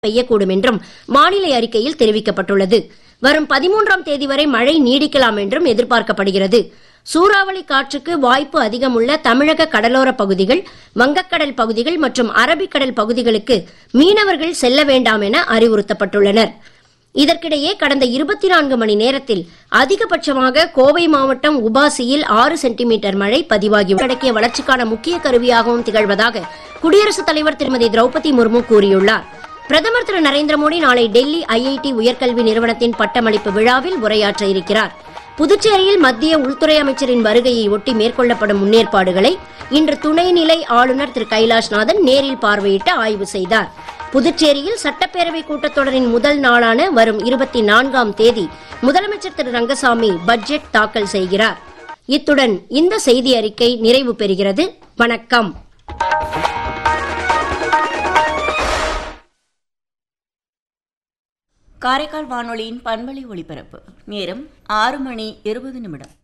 பெய்யக்கூடும் என்றும் வானிலை அறிக்கையில் தெரிவிக்கப்பட்டுள்ளது வரும் பதிமூன்றாம் தேதி வரை மழை நீடிக்கலாம் என்றும் எதிர்பார்க்கப்படுகிறது சூறாவளி காற்றுக்கு வாய்ப்பு அதிகமுள்ள தமிழக கடலோர பகுதிகள் வங்கக்கடல் பகுதிகள் மற்றும் அரபிக்கடல் பகுதிகளுக்கு மீனவர்கள் செல்ல வேண்டாம் என அறிவுறுத்தப்பட்டுள்ளனர் இதற்கிடையே கடந்த இருபத்தி நான்கு மணி நேரத்தில் அதிகபட்சமாக கோவை மாவட்டம் உபாசியில் ஆறு சென்டிமீட்டர் மழை பதிவாகி உள்ளடக்கிய வளர்ச்சிக்கான முக்கிய கருவியாகவும் திகழ்வதாக குடியரசுத் தலைவர் திருமதி திரௌபதி முர்மு கூறியுள்ளார் பிரதமர் திரு நரேந்திர மோடி நாளை டெல்லி ஐஐடி உயர்கல்வி நிறுவனத்தின் பட்டமளிப்பு விழாவில் உரையாற்ற இருக்கிறார் புதுச்சேரியில் மத்திய உள்துறை அமைச்சரின் வருகையை ஒட்டி மேற்கொள்ளப்படும் முன்னேற்பாடுகளை இன்று துணைநிலை ஆளுநர் திரு கைலாஷ்நாதன் நேரில் பார்வையிட்டு ஆய்வு செய்தார் புதுச்சேரியில் சட்டப்பேரவை கூட்டத்தொடரின் முதல் நாளான வரும் இருபத்தி நான்காம் தேதி முதலமைச்சர் திரு ரங்கசாமி பட்ஜெட் தாக்கல் செய்கிறார் இத்துடன் இந்த செய்தி அறிக்கை நிறைவு பெறுகிறது வணக்கம் காரைக்கால் வானொலியின் பண்பலை ஒளிபரப்பு நேரம் ஆறு மணி இருபது நிமிடம்